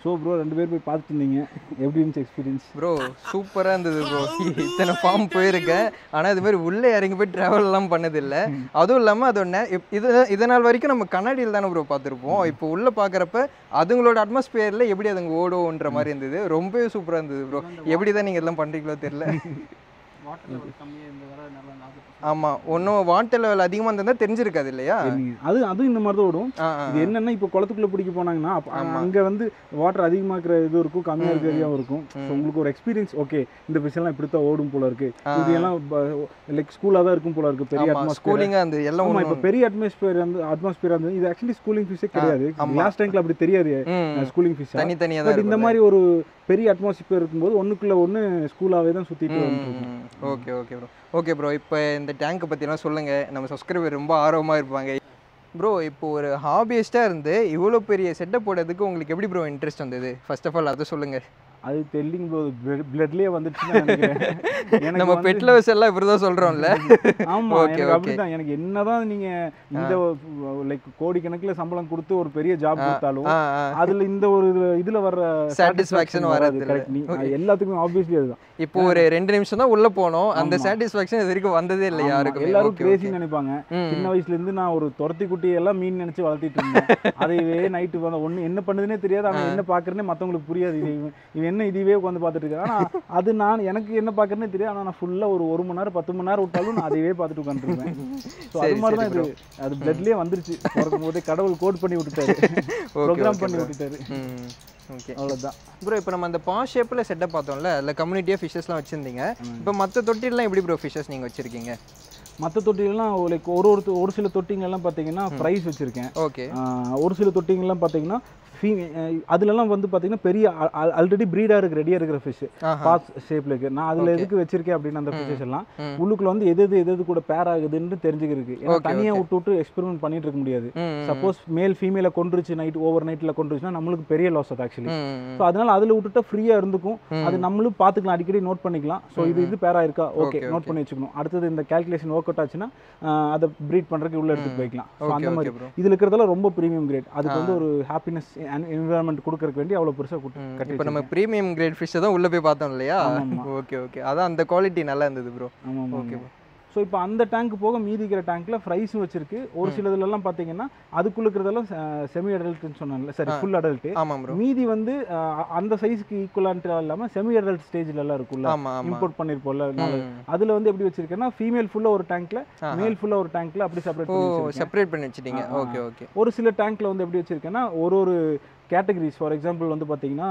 Speaker 3: ஸோ ப்ரோ ரெண்டு பேர் போய் பார்த்துட்டு இருந்தீங்க எப்படி இருந்துச்சு எக்ஸ்பீரியன்ஸ்
Speaker 1: ப்ரோ சூப்பராக இருந்தது ப்ரோ இத்தனை ஃபார்ம் போயிருக்கேன் ஆனால் இது மாதிரி உள்ளே இறங்கி போய் ட்ராவல்லாம் பண்ணதில்லை அதுவும் இல்லாமல் அதோட நே- இப்- இது இது நாள் வரைக்கும் நம்ம கண்ணாடியில் தானே ப்ரோ பார்த்துருப்போம் இப்போ உள்ளே பார்க்குறப்ப அதுங்களோட அட்மாஸ்பியரில் எப்படி அதுங்க ஓடுன்ற மாதிரி இருந்தது ரொம்பவே சூப்பராக இருந்தது ப்ரோ எப்படி தான் நீங்கள் இதெல்லாம் பண்ணுறீங்களோ தெரில
Speaker 2: வாட்டர் லெவல் கம்மியாக இருந்ததால நல்லா நாற்பது
Speaker 1: ஆமாம் ஒன்றும் வாட்டர் லெவல் அதிகமாக இருந்தால் தெரிஞ்சிருக்காது இல்லையா
Speaker 3: அது அதுவும் இந்த மாதிரி தான் ஓடும்
Speaker 1: ஆ ஆ
Speaker 3: இது என்னன்னா இப்போ குளத்துக்குள்ள பிடிக்க போனாங்கன்னா அப்ப
Speaker 1: ஆமா.
Speaker 3: அங்க வந்து வாட்டர் அதிகமா இருக்கிற இது இருக்கும் கம்மியா இருக்கிற ஏரியாவும் இருக்கும் ஸோ உங்களுக்கு ஒரு எக்ஸ்பீரியன்ஸ் ஓகே இந்த fish எல்லாம் இப்படி தான் ஓடும் போல இருக்கு இது எல்லாம் லைக் ஸ்கூலா தான் இருக்கும் போல இருக்கு பெரிய
Speaker 1: ஆமாம்
Speaker 3: அட்மாஸ்பியர்
Speaker 1: ஸ்கூலிங்காக அந்த எல்லாம்
Speaker 3: ஆமா
Speaker 1: ஒன்று
Speaker 3: இப்போ பெரிய அட்மாஸ்பியர் வந்து அட்மாஸ்பியர் வந்து இது ஆக்சுவலி ஸ்கூலிங் ஃபிஷ்ஷே கிடையாது
Speaker 1: ஆமா.
Speaker 3: கிளாஸ் டேங்க்ல அப்படி தெரியாது
Speaker 1: ம்
Speaker 3: ஸ்கூலிங் ஃபிஷ்
Speaker 1: தனித்தனியாக தான்
Speaker 3: பட் இந்த மாதிரி ஒரு பெரிய அட்மாஸ்பியர் இருக்கும்போது ஒண்ணுக்குள்ள ஒண்ணு ஸ்கூலாவே தான் சுத்திட்டு வந்துருக்கு
Speaker 1: okay okay bro okay bro இப்போ இந்த டேங்கை பற்றிலாம் சொல்லுங்கள் நம்ம சப்ஸ்கிரைபர் ரொம்ப ஆர்வமாக இருப்பாங்க ப்ரோ இப்போ ஒரு ஹாபியஸ்ட்டாக இருந்து இவ்வளோ பெரிய செட்டப் போடுறதுக்கு உங்களுக்கு எப்படி ப்ரோ இன்ட்ரெஸ்ட் வந்தது ஃபர்ஸ்ட் ஆஃப் ஆல் அதை சொல்லுங்கள்
Speaker 3: அது தெல்லிங் ப்ரோ பிளட்லயே வந்துச்சுன்னு நினைக்கிறேன் எனக்கு
Speaker 1: நம்ம
Speaker 3: வந்து-
Speaker 1: பெட் லவர்ஸ் எல்லாம் இப்படி தான் சொல்கிறோம்ல
Speaker 3: ஆமா
Speaker 1: Okay,
Speaker 3: எனக்கு
Speaker 1: okay.
Speaker 3: அப்படிதான் எனக்கு என்னதான் நீங்க இந்த லைக் கோடிக்கணக்கில் சம்பளம் கொடுத்து ஒரு பெரிய ஜாப் கொடுத்தாலும்
Speaker 1: ஆ ஆ
Speaker 3: அதுல இந்த ஒரு இதுல- இதுல வர்ற
Speaker 1: Satisfaction வராது இல்ல.
Speaker 3: கரெக்ட் நீ எல்லாத்துக்கும் ஆப்வியஸ்லி அதுதான்
Speaker 1: இப்போ ஒரு ரெண்டு நிமிஷம் தான் உள்ளே போனோம் அந்த சாட்டிஸ்ஃபேக்ஷன் இது வரைக்கும் வந்ததே இல்லை
Speaker 3: ஆமா,
Speaker 1: யாருக்கும்
Speaker 3: எல்லாரும் கிரேசின்னு நினைப்பாங்க சின்ன வயசுல இருந்து நான் ஒரு துரத்தி குட்டி எல்லாம் மீன் நினைச்சு வளர்த்திட்டு இருந்தேன் அதையவே நைட்டு வந்த ஒண்ணு என்ன பண்ணுதுன்னே தெரியாது அவன் என்ன பாக்குறேன்னே மத்தவங்களுக்கு புரியாது இது இவன் இவன் என்ன இதுவே உட்காந்து பார்த்துட்டு இருக்கான் ஆனா அது நான் எனக்கு என்ன பாக்குறேன்னே தெரியாது ஆனா நான் ஃபுல்லா ஒரு ஒரு மணி நேரம் பத்து மணி நேரம் விட்டாலும் நான் அதையே பார்த்துட்டு உட்காந்துருப்பேன் ஸோ அது
Speaker 1: சரி,
Speaker 3: மாதிரி தான்
Speaker 1: சரி
Speaker 3: இது அது பிளட்லயே வந்துருச்சு பிறக்கும் போதே கடவுள் கோட் பண்ணி விட்டுட்டாரு ப்ரோக்ராம் பண்ணி விட்டுட்டாரு
Speaker 1: ம் ஓகே
Speaker 3: அவ்வளவுதான்
Speaker 1: ப்ரோ இப்போ நம்ம அந்த பா ஷேப்பில் செட்டப் பார்த்தோம்ல அதில் கம்யூனிட்டியாக ஃபிஷஸ்லாம் வச்சுருந்தீங்க இப்போ மற்ற தொட்டிலாம் எப்படி ப்ரோ ஃபிஷஸ் நீங்கள் வச்சுருக்கீங்க
Speaker 3: மற்ற தொட்டிலாம் லைக் ஒரு ஒரு ஒரு சில தொட்டிங்கெல்லாம் பார்த்தீங்கன்னா ப்ரைஸ் வச்சிருக்கேன்
Speaker 1: ஓகே
Speaker 3: ஆஹ் ஒரு சில தொட்டிங்கெல்லாம் பார்த்தீங்கன்னா ஃபீ அதுலலாம் வந்து பார்த்தீங்கன்னா பெரிய ஆல்ரெடி ப்ரீடாக இருக்கு ரெடியாக இருக்கிற ஃபிஷ்
Speaker 1: ஆஹா.
Speaker 3: பாஸ் ஷேப்பில் இருக்கு நான் அதில் எதுக்கு வச்சிருக்கேன் அப்படின்னு அந்த ஃபிஷஸ் எல்லாம் உள்ளுக்குள்ள வந்து எது எது எது எது கூட பேர் ஆகுதுன்னு தெரிஞ்சுக்கிறதுக்கு ஏன்னா
Speaker 1: Okay,
Speaker 3: தனியாக விட்டு விட்டு எக்ஸ்பெரிமெண்ட் பண்ணிட்டு இருக்க முடியாது
Speaker 1: ம்,
Speaker 3: சப்போஸ் மேல் ஃபீமேலை கொண்டுருச்சு நைட் ஓவர் நைட்டில் கொண்டுருச்சுன்னா நம்மளுக்கு பெரிய லாஸ் அது ஆக்சுவலி
Speaker 1: ம்
Speaker 3: ஸோ அதனால அதில் விட்டுட்டா ஃப்ரீயாக இருந்துக்கும் அது நம்மளும் பார்த்துக்கலாம் அடிக்கடி நோட் பண்ணிக்கலாம் ஸோ இது இது பேரா இருக்கா ஓகே
Speaker 1: Okay,
Speaker 3: நோட் பண்ணி வச்சுக்கணும் அடுத்தது இந்த கால்குலேஷன் ஒர்க் அவுட் ஆச்சுன்னா ஆஹ் அதை ப்ரீட் பண்ணுறதுக்கு உள்ள எடுத்துட்டு போய்க்கலாம் ஸோ
Speaker 1: Okay,
Speaker 3: அந்த
Speaker 1: okay,
Speaker 3: மாதிரி
Speaker 1: bro.
Speaker 3: இதில் இருக்கிறதெல்லாம் ரொம்ப ப்ரீமியம் கிரேட் அதுக்கு வந்து ஒரு ஹாப்பினஸ் என்விரான்மெண்ட் கொடுக்கறதுக்கு வேண்டி அவ்வளோ பெருசாக கட்டி
Speaker 1: இப்போ நம்ம ப்ரீமியம் கிரேட் ஃபிஷ்ஷை தான் உள்ளே போய் பார்த்தோம் இல்லையா
Speaker 3: ஆமாமா.
Speaker 1: ஓகே ஓகே அதான் அந்த குவாலிட்டி நல்லா இருந்தது ப்ரோ
Speaker 3: ஆமாம்
Speaker 1: ஓகே
Speaker 3: ஓகே ஸோ இப்போ அந்த டேங்க் போக மீதி இருக்கிற டேங்க்ல ஃப்ரைஸும் வச்சிருக்கு ஒரு சிலதுலலாம் பார்த்தீங்கன்னா அதுக்குள்ள இருக்கிறதெல்லாம் செமி அடல்ட்னு சொன்னாங்கல்ல சரி ஃபுல் அடல்ட்
Speaker 1: ஆமாம் ப்ரோ
Speaker 3: மீதி வந்து அஹ், அந்த சைஸ்க்கு ஈக்குவலான்ட்டு இல்லாமல் செமி அடல்ட் ஸ்டேஜ்ல எல்லாம் இருக்குல்ல
Speaker 1: ஆமா ஆமா
Speaker 3: இம்போர்ட் பண்ணிருப்போம்ல
Speaker 1: ம்.
Speaker 3: அதுல வந்து எப்படி வச்சிருக்கேன்னா ஃபீமேல் ஃபுல்லா ஒரு டேங்க்ல மேல் ஃபுல்லா ஒரு டேங்க்ல அப்படி செப்பரேட்
Speaker 1: ஓ
Speaker 3: பண்ணி வச்சிருக்கேன்
Speaker 1: செப்பரேட் பண்ணி வச்சிட்டீங்க ஓகே ஓகே
Speaker 3: ஒரு சில டேங்க்ல வந்து எப்படி வச்சிருக்கேன்னா ஒரு ஒரு கேட்டகரிஸ் ஃபார் எக்ஸாம்பிள் வந்து பாத்தீங்கன்னா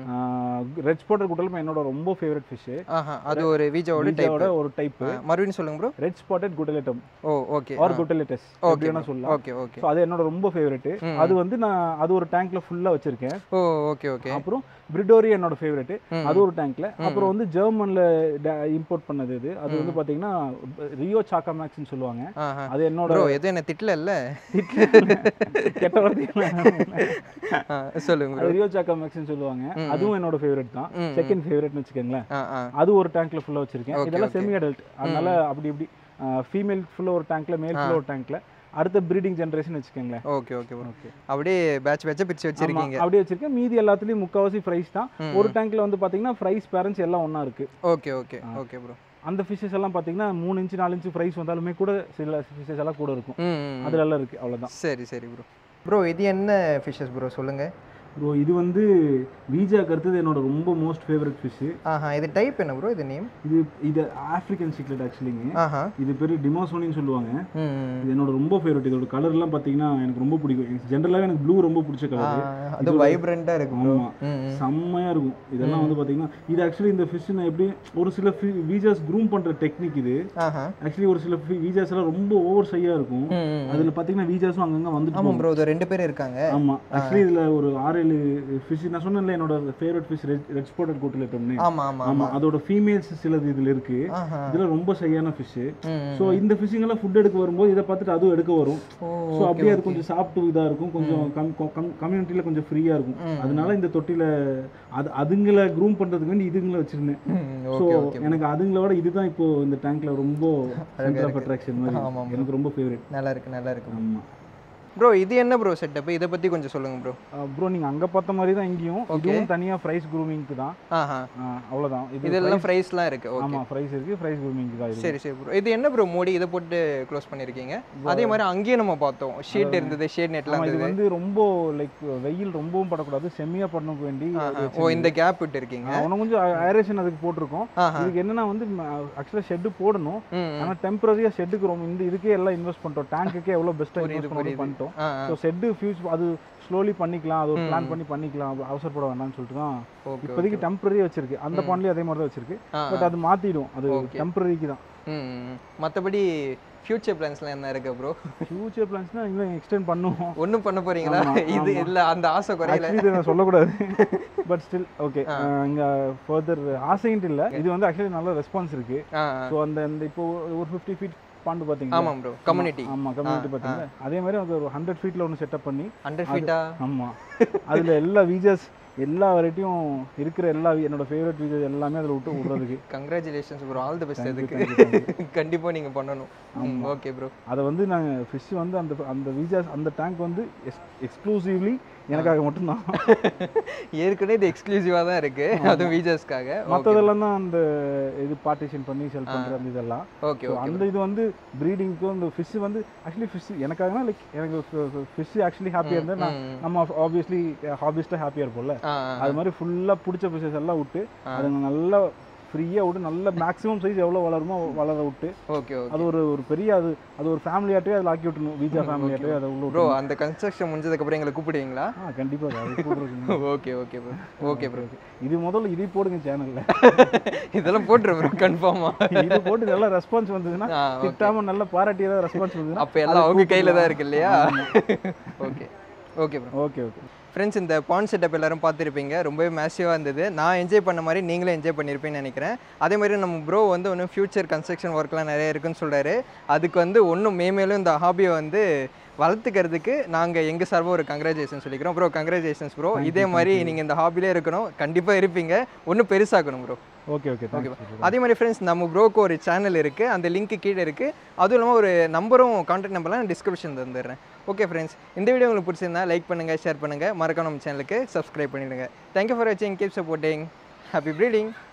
Speaker 3: ரெட் ஸ்பாட்டர் குட்டல்மா என்னோட ரொம்ப ஃபேவரட் ஃபிஷ்
Speaker 1: ஆஹா அது ஒரு வீஜாவோட டைப்
Speaker 3: வீஜாவோட ஒரு டைப்
Speaker 1: மறுபடியும் சொல்லுங்க ப்ரோ
Speaker 3: ரெட் ஸ்பாட்டட் குட்டலேட்டம்
Speaker 1: ஓ ஓகே
Speaker 3: ஆர் குட்டலேட்டஸ் எப்படி வேணா சொல்லலாம்
Speaker 1: ஓகே ஓகே
Speaker 3: ஸோ அது என்னோட ரொம்ப ஃபேவரட் அது வந்து நான் அது ஒரு டேங்க்ல ஃபுல்லா வச்சிருக்கேன்
Speaker 1: ஓ ஓகே ஓகே
Speaker 3: அப்புறம் பிரிடோரி என்னோட ஃபேவரட் அது ஒரு டேங்க்ல அப்புறம் வந்து ஜெர்மன்ல இம்போர்ட் பண்ணது இது அது வந்து பாத்தீங்கன்னா ரியோ சாக்கா மேக்ஸ்னு சொல்லுவாங்க
Speaker 1: ஆஹா
Speaker 3: அது என்னோட
Speaker 1: ப்ரோ எதுவும் என்ன திட்டல இல்ல
Speaker 3: கெட்ட வார்த்தை
Speaker 1: சொல்லுங்க ப்ரோ
Speaker 3: அது ரியோ சாக்கா மேக்ஸ்னு சொல்லுவாங்க அதுவும் என்னோட ஃபேவரட் தான் செகண்ட் ஃபேவரட்னு வச்சுக்கோங்களேன்
Speaker 1: ஆ ஆ
Speaker 3: அது ஒரு டேங்க்ல ஃபுல்லா வச்சிருக்கேன்
Speaker 1: Okay,
Speaker 3: இதெல்லாம்
Speaker 1: okay.
Speaker 3: செமி அடல்ட் அதனால அப்படி இப்படி ஃபீமேல் ஃபுல்லா ஒரு டேங்க்ல மேல் ஃபுல்லா ஒரு டேங்க்ல அடுத்த ப்ரீடிங் ஜெனரேஷன் வச்சுக்கோங்களேன்
Speaker 1: ஓகே ஓகே ப்ரோ அப்படியே பேட்ச் பேட்சா பிரிச்சு வச்சிருக்கீங்க
Speaker 3: ஆமா, அப்படியே வச்சிருக்கேன் மீதி எல்லாத்துலயும் முக்காவாசி ஃப்ரைஸ் தான் ஒரு டேங்க்ல வந்து பாத்தீங்கன்னா ஃப்ரைஸ் பேரண்ட்ஸ் எல்லாம் ஒண்ணா இருக்கு
Speaker 1: ஓகே ஓகே ஓகே ப்ரோ
Speaker 3: அந்த ஃபிஷஸ் எல்லாம் பாத்தீங்கன்னா மூணு இன்ச்சு நாலு இன்ச்சு ஃப்ரைஸ் வந்தாலுமே கூட சில ஃபிஷஸ் எல்லாம் கூட இருக்கும்
Speaker 1: ம் ம்.
Speaker 3: அதுல எல்லாம் இருக்கு அவ்வளவுதான்
Speaker 1: சரி சரி ப்ரோ ப்ரோ இது என்ன ஃபிஷஸ் ப்ரோ சொல்லுங்க
Speaker 3: ப்ரோ இது வந்து வீஜா கருத்தது என்னோட ரொம்ப மோஸ்ட் ஃபேவரட் ஃபிஷ்
Speaker 1: ஆஹா இது டைப் என்ன ப்ரோ இது நேம்
Speaker 3: இது இது ஆஃப்ரிக்கன் சீக்ரெட் ஆக்சுவலிங்க
Speaker 1: ஆஹா
Speaker 3: இது பேர் டிமோசோனின்னு சொல்லுவாங்க
Speaker 1: ம் ம்.
Speaker 3: இது என்னோட ரொம்ப ஃபேவரட் இதோட கலர்லாம் பார்த்தீங்கன்னா எனக்கு ரொம்ப பிடிக்கும் ஜென்ரலாகவே எனக்கு ப்ளூ ரொம்ப பிடிச்ச
Speaker 1: ஆ,
Speaker 3: கலர்
Speaker 1: அது வைப்ரண்டா இருக்கு ப்ரோ
Speaker 3: ஆமா செம்மையா இருக்கும் இதெல்லாம் வந்து பாத்தீங்கன்னா இது ஆக்சுவலி இந்த ஃபிஷ் நான் எப்படி ஒரு சில வீஜாஸ் க்ரூம் பண்ற டெக்னிக் இது
Speaker 1: ஆஹா
Speaker 3: ஆக்சுவலி ஒரு சில வீஜாஸ் எல்லாம் ரொம்ப ஓவர் சையா இருக்கும்
Speaker 1: ம், ம்.
Speaker 3: அதுல பாத்தீங்கன்னா வீஜாஸும் அங்கங்க வந்துட்டு
Speaker 1: ஆமா ப்ரோ இது ரெண்டு பேர் இருக்காங்க
Speaker 3: ஆமா ஆக்சுவலி இதுல ஒரு ஆறு ஏழு ஃபிஷ் நான் சொன்னேன்ல என்னோட ஃபேவரட் ஃபிஷ் ரெட் ஸ்பாட்டட் கூட்டலேட்டம்னு
Speaker 1: ஆமா ஆமா
Speaker 3: ஆமா அதோட ஃபீமேல்ஸ் சிலது இதுல இருக்கு
Speaker 1: ஆஹா
Speaker 3: இதுல ரொம்ப சையான ஃபிஷ்
Speaker 1: ம்,
Speaker 3: ஸோ இந்த ஃபிஷிங் எல்லாம் ஃபுட் எடுக்க வரும்போது இதை பார்த்துட்டு அதுவும் எடுக்க வரும்
Speaker 1: ஓ
Speaker 3: ஸோ அப்படியே அது கொஞ்சம் சாப்பிட்டு இதா இருக்கும் கொஞ்சம் கம்யூனிட்டியில கொஞ்சம் ஃப்ரீயா இருக்கும் அதனால இந்த தொட்டில அது அதுங்களை க்ரூம் பண்றதுக்கு வேண்டி இதுங்களை வச்சிருந்தேன் ஸோ
Speaker 1: ஓகே ஓகே
Speaker 3: எனக்கு அதுங்களோட இதுதான் இப்போ இந்த டேங்க்ல ரொம்ப சென்டர் ஆஃப் அட்ராக்ஷன் மாதிரி
Speaker 1: ஆமா, ஆமா.
Speaker 3: எனக்கு ரொம்ப ஃபேவரட்
Speaker 1: நல்லா இருக்கு நல்லா இருக்கு
Speaker 3: ஆமா
Speaker 1: ப்ரோ இது என்ன ப்ரோ செட்டப் இதை பற்றி கொஞ்சம் சொல்லுங்கள் ப்ரோ
Speaker 3: ப்ரோ நீங்கள் அங்கே பார்த்த மாதிரி தான் இங்கேயும் இதுவும் தனியாக ப்ரைஸ் க்ரூமிங்க்கு தான்
Speaker 1: ஆஹா
Speaker 3: ஆ, அவ்வளவுதான் இது
Speaker 1: இதெல்லாம் ப்ரைஸ்லாம் இருக்குது ஓகே
Speaker 3: ஆமாம் ப்ரைஸ் இருக்குது ப்ரைஸ் க்ரூமிங்க்கு தான் இது
Speaker 1: சரி சரி ப்ரோ இது என்ன ப்ரோ மோடி இதை போட்டு க்ளோஸ் பண்ணியிருக்கீங்க அதே மாதிரி அங்கேயும் நம்ம பார்த்தோம் ஷீட் இருந்தது ஷேட் நெட்லாம்
Speaker 3: ஆமா, இது
Speaker 1: இருந்தது
Speaker 3: வந்து ரொம்ப லைக் வெயில் ரொம்பவும் படக்கூடாது செம்மியாக படணும் வேண்டி
Speaker 1: ஆஹா. ஓ இந்த கேப் விட்டு இருக்கீங்க
Speaker 3: அவனை கொஞ்சம் ஏரேஷன் அதுக்கு போட்டிருக்கோம்
Speaker 1: ஆஹா
Speaker 3: இதுக்கு என்னன்னா வந்து ஆக்சுவலாக ஷெட்டு போடணும்
Speaker 1: ம் ம்.
Speaker 3: ஆனா டெம்பரரியாக ஷெட்டுக்கு ரொம்ப இந்த இதுக்கே எல்லாம் இன்வெஸ்ட் பண்ணிட்டோம் டேங்க்குக்கே எவ்வளோ பெஸ்ட்டாக
Speaker 1: புரியுது
Speaker 3: இன்வெஸ்ட் பண்ணி
Speaker 1: புரியுது
Speaker 3: பண்ணிட்டோம்
Speaker 1: ஆ ஆ
Speaker 3: ஸோ ஷெட்டு ஃபியூஸ் அது ஸ்லோலி பண்ணிக்கலாம் அது ஒரு பிளான் பண்ணி பண்ணிக்கலாம் அது அவசரப்பட வேணாம்னு சொல்லிட்டு தான்
Speaker 1: ஓகே
Speaker 3: இப்போதைக்கு டெம்பரரி வச்சிருக்கு அந்த பாண்ட்லேயும் அதே மாதிரி தான் வச்சிருக்கு
Speaker 1: ஆ
Speaker 3: பட் அது மாத்திடும் அது
Speaker 1: Okay.
Speaker 3: டெம்பரரிக்கு தான்
Speaker 1: ம் மற்றபடி ஃபியூச்சர் பிளான்ஸ்லாம் என்ன இருக்கு ப்ரோ
Speaker 3: ஃபியூச்சர் பிளான்ஸ்னா இன்னும் எக்ஸ்டெண்ட் பண்ணுவோம்
Speaker 1: ஒன்றும் பண்ண போறீங்களா
Speaker 3: ஆமா,
Speaker 1: இது
Speaker 3: ஆமா.
Speaker 1: இல்லை அந்த ஆசை குறையல
Speaker 3: ஆக்சுவலி இதை நான் சொல்லக்கூடாது பட் ஸ்டில் ஓகே இங்கே ஃபர்தர் ஆசைன்ட்டு இல்லை இது வந்து ஆக்சுவலி நல்ல ரெஸ்பான்ஸ் இருக்கு
Speaker 1: ஆ
Speaker 3: ஸோ அந்த இந்த இப்போ ஒரு ஃபிஃப்டி ஃபீட் பாண்டு பார்த்தீங்களா
Speaker 1: ஆமாம் ப்ரோ கம்யூனிட்டி
Speaker 3: ஆமாம் கம்யூனிட்டி பார்த்தீங்களா அதே மாதிரி அது ஒரு ஹண்ட்ரட் ஃபீட்டில் ஒன்று செட்டப் பண்ணி
Speaker 1: ஹண்ட்ரட் ஃபீட்டா
Speaker 3: ஆமாம் அதில் எல்லா வீஜஸ் எல்லா வெரைட்டியும் இருக்கிற எல்லா என்னோட ஃபேவரட் வீஜஸ் எல்லாமே அதில் விட்டு விடுறதுக்கு
Speaker 1: congratulations bro all the best
Speaker 3: Thank you,
Speaker 1: அதுக்கு
Speaker 3: thank you, thank
Speaker 1: கண்டிப்பாக நீங்கள் பண்ணணும் ஓகே ப்ரோ
Speaker 3: அதை வந்து நாங்கள் ஃபிஷ் வந்து அந்த அந்த வீஜாஸ் அந்த டேங்க் வந்து எக்ஸ்க்ளூசிவ்லி எனக்காக மட்டும்தான்
Speaker 1: ஏற்கனவே இது எக்ஸ்க்ளூசிவாக தான் இருக்கு அதுவும் வீஜர்ஸ்க்காக
Speaker 3: மற்றதெல்லாம் தான் அந்த இது பார்ட்டிஷன் பண்ணி செல் பண்ணுற அந்த இதெல்லாம்
Speaker 1: ஓகே
Speaker 3: So,
Speaker 1: ஓகே
Speaker 3: அந்த இது வந்து ப்ரீடிங்க்கும் இந்த ஃபிஷ் வந்து ஆக்சுவலி ஃபிஷ் எனக்காகனா லைக் எனக்கு ஃபிஷ் ஆக்சுவலி ஹாப்பியாக இருந்தால் நான்
Speaker 1: ம்.
Speaker 3: நம்ம ஆப்வியஸ்லி ஹாபிஸ்ட்டாக ஹாப்பியாக இருப்போம்ல
Speaker 1: ஆ
Speaker 3: அது மாதிரி ஃபுல்லாக பிடிச்ச ஃபிஷஸ் எல்லாம் விட்டு அதுங்க நல்லா ஃப்ரீயாக விட்டு நல்ல மேக்ஸிமம் சைஸ் எவ்வளோ வளருமோ வளர விட்டு
Speaker 1: ஓகே ஓகே
Speaker 3: அது ஒரு ஒரு பெரிய அது அது ஒரு ஃபேமிலியாட்டே அதில் ஆக்கி விட்டணும் வீஜா ஃபேமிலியாட்டே அதை உள்ள
Speaker 1: ப்ரோ
Speaker 3: விட்டணும்
Speaker 1: அந்த கன்ஸ்ட்ரக்ஷன் முடிஞ்சதுக்கப்புறம் எங்களை கூப்பிடுவீங்களா
Speaker 3: ஆ கண்டிப்பாக அது கூப்பிடுறீங்க
Speaker 1: okay okay bro okay bro
Speaker 3: இது முதல்ல இதை போடுங்க சேனலில்
Speaker 1: இதெல்லாம் போட்டுரு ப்ரோ கன்ஃபார்மா
Speaker 3: இது போட்டு நல்ல ரெஸ்பான்ஸ் வந்ததுன்னா
Speaker 1: ஆ ஓகே
Speaker 3: திட்டாம நல்ல பாராட்டி ஏதாவது ரெஸ்பான்ஸ் வந்ததுன்னா
Speaker 1: அப்போ எல்லாம் அவங்க கையில் தான் இருக்கு இல்லையா okay okay bro
Speaker 3: okay okay
Speaker 1: friends இந்த பாண்ட் செட்டப் எல்லாரும் பார்த்துருப்பீங்க ரொம்பவே மேசிவாக இருந்தது நான் என்ஜாய் பண்ண மாதிரி நீங்களும் என்ஜாய் பண்ணியிருப்பீங்கன்னு நினைக்கிறேன் அதே மாதிரி நம்ம ப்ரோ வந்து ஒன்றும் ஃப்யூச்சர் கன்ஸ்ட்ரக்ஷன் ஒர்க்லாம் நிறைய இருக்குன்னு சொல்கிறாரு அதுக்கு வந்து ஒன்றும் மேமேலும் இந்த ஹாபியை வந்து வளர்த்துக்கிறதுக்கு நாங்கள் எங்கள் சார்பாக ஒரு கங்க்ராச்சுலேஷன் சொல்லிக்கிறோம் ப்ரோ கங்க்ராச்சுலேஷன்ஸ் ப்ரோ இதே மாதிரி நீங்கள் இந்த ஹாபிலே இருக்கணும் கண்டிப்பாக இருப்பீங்க ஒன்றும் பெருசாக்கணும் bro
Speaker 3: okay okay
Speaker 1: okay
Speaker 3: thanks
Speaker 1: அதே மாதிரி ஃப்ரெண்ட்ஸ் நம்ம ப்ரோக்கு ஒரு சேனல் இருக்குது அந்த லிங்க் கீழே இருக்குது அதுவும் இல்லாமல் ஒரு நம்பரும் கான்டாக்ட் நம்பர்லாம் நான் டிஸ்கிரிப்ஷன் தந்துடுறேன் ஓகே ஃப்ரெண்ட்ஸ் இந்த வீடியோ உங்களுக்கு பிடிச்சிருந்தா லைக் பண்ணுங்கள் ஷேர் பண்ணுங்கள் மறக்காம நம்ம சேனலுக்கு சப்ஸ்கிரைப் பண்ணிவிடுங்க தேங்க்யூ ஃபார் வாட்சிங் கீப் சப்போர்ட்டிங் ஹாப்பி ப்ரீடிங்